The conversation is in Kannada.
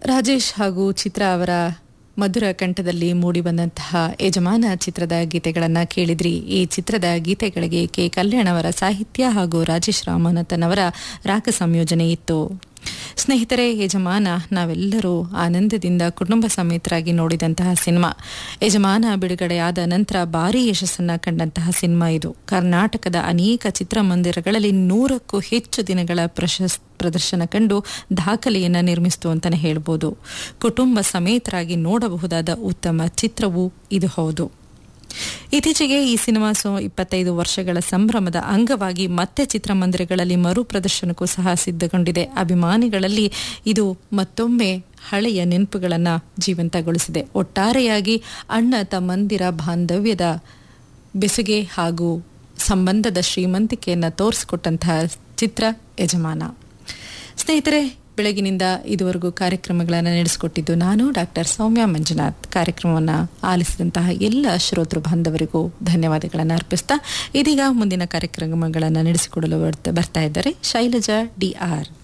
ರಾಜೇಶ್ ಹಾಗೂ ಚಿತ್ರ ಅವರ ಮಧುರ ಕಂಠದಲ್ಲಿ ಮೂಡಿಬಂದಂತಹ ಯಜಮಾನ ಚಿತ್ರದ ಗೀತೆಗಳನ್ನು ಕೇಳಿದ್ರಿ ಈ ಚಿತ್ರದ ಗೀತೆಗಳಿಗೆ ಕೆ ಕಲ್ಯಾಣ್ ಅವರ ಸಾಹಿತ್ಯ ಹಾಗೂ ರಾಜೇಶ್ ರಾಮನಾಥನ್ ಅವರ ರಾಗ ಸಂಯೋಜನೆ ಇತ್ತು ಸ್ನೇಹಿತರೆ ಯಜಮಾನ ನಾವೆಲ್ಲರೂ ಆನಂದದಿಂದ ಕುಟುಂಬ ಸಮೇತರಾಗಿ ನೋಡಿದಂತಹ ಸಿನಿಮಾ ಯಜಮಾನ ಬಿಡುಗಡೆಯಾದ ನಂತರ ಭಾರೀ ಯಶಸ್ಸನ್ನ ಕಂಡಂತಹ ಸಿನಿಮಾ ಇದು ಕರ್ನಾಟಕದ ಅನೇಕ ಚಿತ್ರಮಂದಿರಗಳಲ್ಲಿ ನೂರಕ್ಕೂ ಹೆಚ್ಚು ದಿನಗಳ ಪ್ರಶಸ್ ಪ್ರದರ್ಶನ ಕಂಡು ದಾಖಲೆಯನ್ನ ನಿರ್ಮಿಸಿತು ಅಂತಾನೆ ಹೇಳ್ಬೋದು ಕುಟುಂಬ ಸಮೇತರಾಗಿ ನೋಡಬಹುದಾದ ಉತ್ತಮ ಚಿತ್ರವೂ ಇದು ಹೌದು ಇತ್ತೀಚೆಗೆ ಈ ಸಿನಿಮಾ ಸೊ ಇಪ್ಪತ್ತೈದು ವರ್ಷಗಳ ಸಂಭ್ರಮದ ಅಂಗವಾಗಿ ಮತ್ತೆ ಚಿತ್ರಮಂದಿರಗಳಲ್ಲಿ ಮರು ಪ್ರದರ್ಶನಕ್ಕೂ ಸಹ ಸಿದ್ಧಗೊಂಡಿದೆ ಅಭಿಮಾನಿಗಳಲ್ಲಿ ಇದು ಮತ್ತೊಮ್ಮೆ ಹಳೆಯ ನೆನಪುಗಳನ್ನು ಜೀವಂತಗೊಳಿಸಿದೆ ಒಟ್ಟಾರೆಯಾಗಿ ಅಣ್ಣ ತಮ್ಮಂದಿರ ಬಾಂಧವ್ಯದ ಬೆಸುಗೆ ಹಾಗೂ ಸಂಬಂಧದ ಶ್ರೀಮಂತಿಕೆಯನ್ನು ತೋರಿಸಿಕೊಟ್ಟಂತಹ ಚಿತ್ರ ಯಜಮಾನ ಸ್ನೇಹಿತರೆ ಬೆಳಗಿನಿಂದ ಇದುವರೆಗೂ ಕಾರ್ಯಕ್ರಮಗಳನ್ನು ನಡೆಸಿಕೊಟ್ಟಿದ್ದು ನಾನು ಡಾಕ್ಟರ್ ಸೌಮ್ಯ ಮಂಜುನಾಥ್ ಕಾರ್ಯಕ್ರಮವನ್ನು ಆಲಿಸಿದಂತಹ ಎಲ್ಲ ಶ್ರೋತೃ ಬಾಂಧವರಿಗೂ ಧನ್ಯವಾದಗಳನ್ನು ಅರ್ಪಿಸ್ತಾ ಇದೀಗ ಮುಂದಿನ ಕಾರ್ಯಕ್ರಮಗಳನ್ನು ನಡೆಸಿಕೊಡಲು ಬರ್ತಾ ಇದ್ದಾರೆ ಶೈಲಜಾ ಡಿ ಆರ್